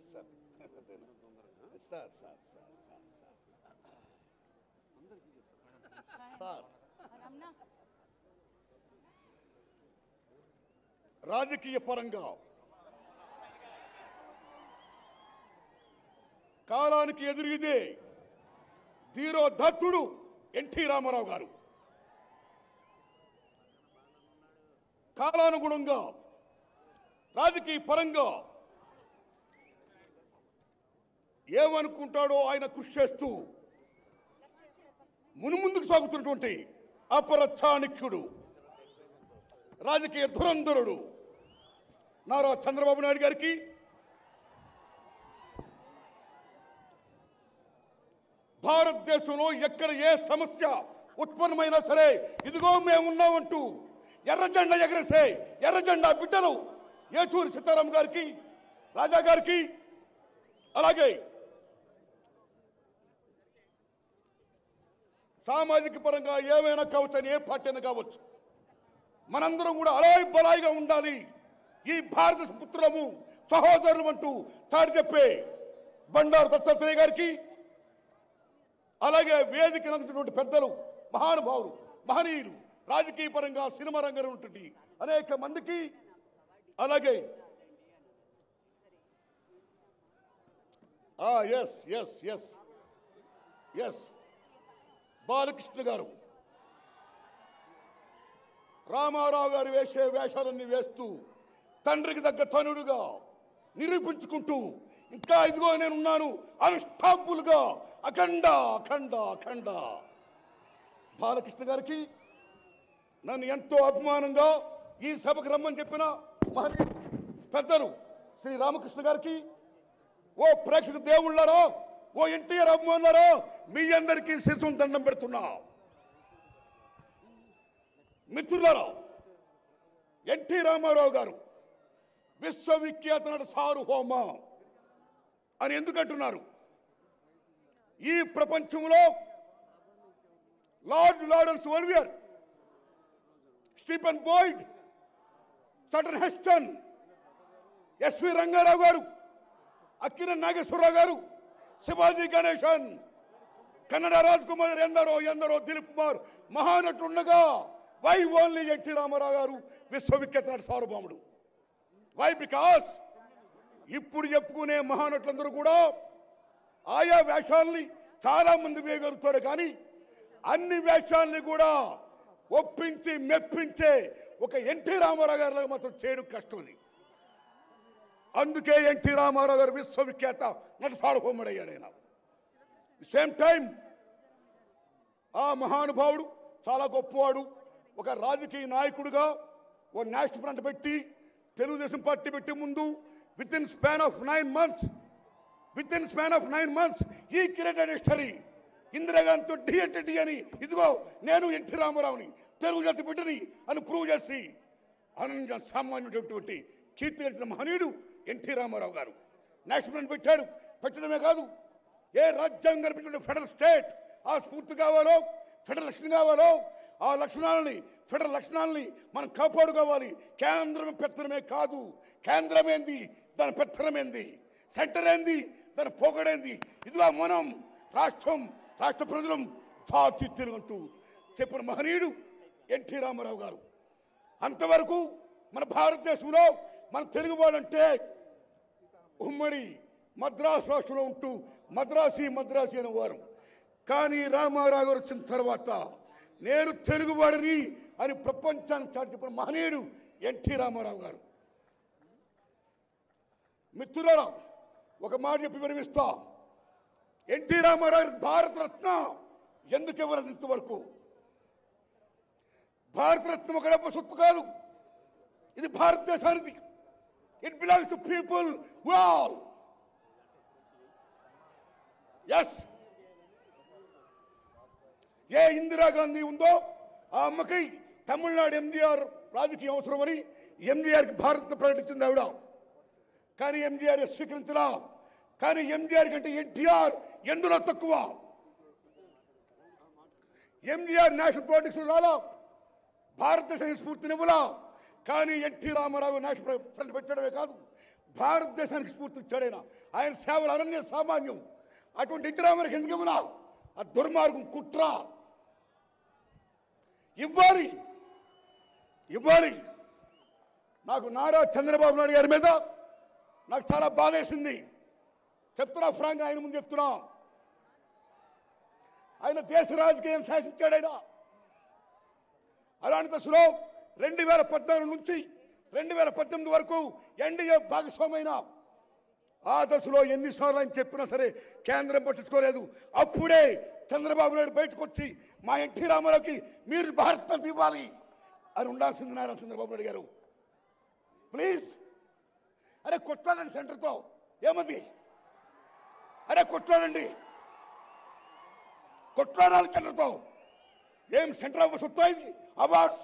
Sir అంతేనా? Sir sir sir sir sir sir Ramana రాజకీయ పరంగా కాలానికి ఎదురుదే ధీరో దత్తుడు ఎన్టీ రామారావు గారు కాలానుగుణంగా రాజకీయ పరంగా ఏమనుకుంటాడో ఆయన కృషి చేస్తూ మునుముందుకు సాగుతున్నటువంటి అపర చాణక్యుడు రాజకీయ ధురంధరుడు నారా చంద్రబాబు నాయుడు గారికి భారతదేశంలో ఎక్కడ ఏ సమస్య ఉత్పన్నమైనా సరే ఇదిగో మేమున్నామంటూ ఎర్ర జెండా ఎగరేసే ఎర్ర జెండా బిడ్డలు ఏచూరి సీతారాం గారికి రాజా గారికి అలాగే సామాజిక పరంగా ఏమైనా కావచ్చు అని ఏ పార్టీ అయినా కావచ్చు మనందరం కూడా అలాయి బలాయిగా ఉండాలి ఈ భారత పుత్రులము సహోదరులు అంటూ తాడు చెప్పే బండారు దత్తాత్రేయ గారికి అలాగే వేదిక నందుతున్నటువంటి పెద్దలు మహానుభావులు మహనీయులు రాజకీయ పరంగా సినిమా రంగంలో ఉన్నటువంటి అనేక మందికి అలాగే S S S S Balakrishna garu Rama Rao గారు వేసే వేషాలన్నీ వేస్తూ తండ్రికి తగ్గ తనుడుగా నిరూపించుకుంటూ ఇంకా ఇదిగో నేనున్నాను అన్స్టాపుల్గా అఖండ అఖండ అఖండ బాలకృష్ణ గారికి నన్ను ఎంతో అభిమానంగా ఈ సభకు రమ్మని చెప్పిన మహనీయ పెద్దలు శ్రీ రామకృష్ణ గారికి ఓ ప్రేక్షక దేవుళ్ళారా ఓ ఎన్టీఆర్ అభిమానులారా మీ అందరికీ శిరసును దండం పెడుతున్నా మిత్రులారా ఎన్టీ రామారావు గారు విశ్వవిఖ్యాత నట సార్వభౌమ అని ఎందుకంటున్నారు ఈ ప్రపంచంలో Lord Laurence Olivier Stephen Boyd Charlton Heston SV Ranga Rao garu Akkineni Nageswararao గారు శివాజీ గణేశన్ కన్నడ రాజ్ కుమార్ ఎందరో ఎందరో దిలీప్ కుమార్ మహానటుండగా why only NT Rama Rao garu విశ్వవిఖ్యాత నట సార్వభౌముడు వై బికాస్ ఇప్పుడు చెప్పుకునే మహానటులందరూ కూడా ఆయా వేషాలని చాలా మంది వేయగలుగుతారు కానీ అన్ని వేషాలని కూడా ఒప్పించి మెప్పించే ఒక ఎన్టీ రామారావు గారిలాగా మాత్రం చేయడం కష్టం అది అందుకే ఎన్టీ రామారావు గారు విశ్వవిఖ్యాత నట సార్వభౌముడయ్యాడు ఆయన సేమ్ టైం ఆ మహానుభావుడు చాలా గొప్పవాడు ఒక రాజకీయ నాయకుడిగా ఓ నేషనల్ ఫ్రంట్ పెట్టి తెలుగుదేశం పార్టీ పెట్టి ముందు within span of nine months within span of nine months ఈ క్రియేటెడ్ హిస్టరీ ఇందిరాగాంధీతో డి అంటే డి అని ఇదిగో నేను ఎన్టీ రామారావుని తెలుగు జాతి బిడ్డని అని ప్రూవ్ చేసి అనన్య సామాన్యుడైనటువంటి కీర్తి కలిగిన మహనీయుడు ఎన్టీ రామారావు గారు నేషనల్ ఫ్రంట్ పెట్టాడు పెట్టడమే కాదు ఏ రాజ్యాంగం పెట్టిన ఫెడరల్ స్టేట్ ఆ స్ఫూర్తి కావాలో ఫెడరల్ లక్షణం కావాలో ఆ లక్షణాలని ఫెడరల్ లక్షణాలని మనం కాపాడుకోవాలి కేంద్రం పెత్తనమే కాదు కేంద్రం ఏంది దాని పెత్తనం ఏంది సెంటర్ ఏంది దాని పోగడేంది ఇదిగా మనం రాష్ట్రం రాష్ట్ర ప్రజలం జాతి తెలుగంటూ చెప్పిన మహనీయుడు ఎన్టీ రామారావు గారు అంతవరకు మన భారతదేశంలో మన తెలుగు వాళ్ళంటే ఉమ్మడి మద్రాసు రాష్ట్రంలో ఉంటూ మద్రాసి మద్రాసి అనేవారు కానీ రామారావు గారు వచ్చిన తర్వాత నేను తెలుగువాడిని అని ప్రపంచానికి చాటి చెప్పిన మహనీయుడు ఎన్టీ రామారావు గారు మిత్రులారా ఒక మాట చెప్పి విరమిస్తా ఎన్టీ రామారావు గారికి భారతరత్న ఎందుకు ఇవ్వలేదు ఇంతవరకు భారతరత్న ఒక డబ్బు సొత్తు కాదు ఇది భారతదేశానికి ఇట్ బిలాంగ్స్ టు పీపుల్ వాల్ ఎస్ ఏ ఇందిరాగాంధీ ఉందో ఆ అమ్మకి తమిళనాడు ఎంజీఆర్ రాజకీయ అవసరమని ఎంజీఆర్కి భారత్ ప్రకటించింది ఆవిడ కానీ ఎంజీఆర్ స్వీకరించలా కానీ ఎంజీఆర్ కంటే ఎన్టీఆర్ ఎందులో తక్కువ ఎంజీఆర్ నేషనల్ పాలిటిక్స్ రాలా భారతదేశ స్ఫూర్తినివ్వలా కానీ ఎన్టీ రామారావు నేషనల్ ఫ్రంట్ పెట్టడమే కాదు భారతదేశానికి స్ఫూర్తి ఇచ్చాడు ఆయన ఆయన సేవలు అనన్య సామాన్యం అటువంటి ఇందిరామరికి ఎందుకు ఇవ్వలా ఆ దుర్మార్గం కుట్ర ఇవ్వాలి ఇవ్వాలి నాకు నారా చంద్రబాబు నాయుడు గారి మీద నాకు చాలా బాధేసింది చెప్తున్నా ఫ్రాంక్ ఆయన ముందు చెప్తున్నా ఆయన దేశ రాజకీయం శాసించాడు ఆయన అలాంటి దశలో రెండు వేల పద్నాలుగు నుంచి రెండు వేల పద్దెనిమిది వరకు ఎన్డీఏ భాగస్వామైన ఆ దశలో ఎన్నిసార్లు ఆయన చెప్పినా సరే కేంద్రం పట్టించుకోలేదు అప్పుడే చంద్రబాబు నాయుడు బయటకు వచ్చి మా ఎన్టీ రామారావుకి మీరు భారత్ ఇవ్వాలి అని ఉండాల్సింది నారా చంద్రబాబు నాయుడు గారు ప్లీజ్ అరే కొట్లాడండి సెంటర్తో ఏమది అరే కొట్లాడండి కొట్లాడాలి సెంటర్తో ఏం సెంటర్ ఆఫ్ సొత్తు ఇది అవార్డ్స్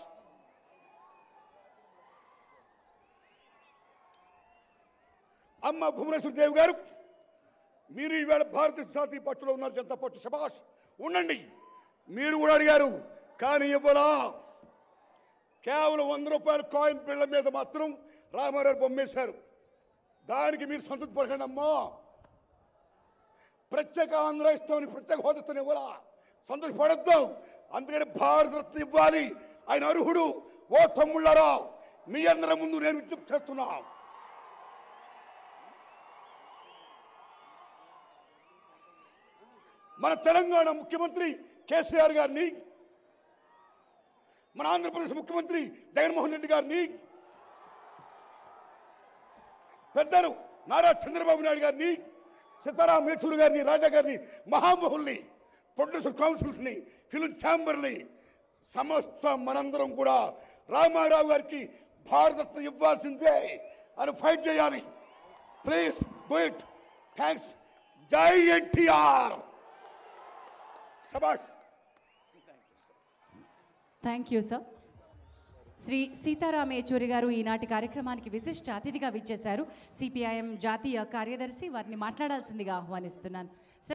అమ్మ భువనేశ్వర దేవి గారు మీరు ఈవేళ భారతీయ జాతీయ పట్టులో ఉన్నారు జనతా పట్టు శబాష్ ఉండండి మీరు కూడా అడిగారు కానీ ఇవ్వలా కేవలం వంద రూపాయల కాయిన్ బిళ్ళ మీద మాత్రం రామారావు బొమ్మేశారు దానికి మీరు సంతృప్తి పడకండి అమ్మా ప్రత్యేక ఆంధ్ర ఇస్తామని ప్రత్యేక హోదాతో ఇవ్వాలా సంతోషపడద్దు అందుకని భారతరత్న ఇవ్వాలి ఆయన అర్హుడు ఓ తమ్ముళ్ళారా మీ అందరి ముందు నేను విజ్ఞప్తి చేస్తున్నా మన తెలంగాణ ముఖ్యమంత్రి కేసీఆర్ గారిని మన ఆంధ్రప్రదేశ్ ముఖ్యమంత్రి జగన్మోహన్ రెడ్డి గారిని పెద్దలు నారా చంద్రబాబు నాయుడు గారిని సీతారాం యేచూరి గారిని రాజా గారిని మహామహుల్ని ప్రొడ్యూసర్ కౌన్సిల్స్ని ఫిలిం ఛాంబర్ని సమస్త మనందరం కూడా రామారావు గారికి భారతరత్న ఇవ్వాల్సిందే అని ఫైట్ చేయాలి ప్లీజ్ డూ ఇట్ థ్యాంక్స్ జై ఎన్టీఆర్ సబాష్ thank you sir Shri Sitaram Yechury garu ఈనాటి కార్యక్రమానికి విశిష్ట అతిథిగా విచ్చేశారు సిపిఐఎం జాతీయ కార్యదర్శి వారిని మాట్లాడాల్సిందిగా ఆహ్వానిస్తున్నాను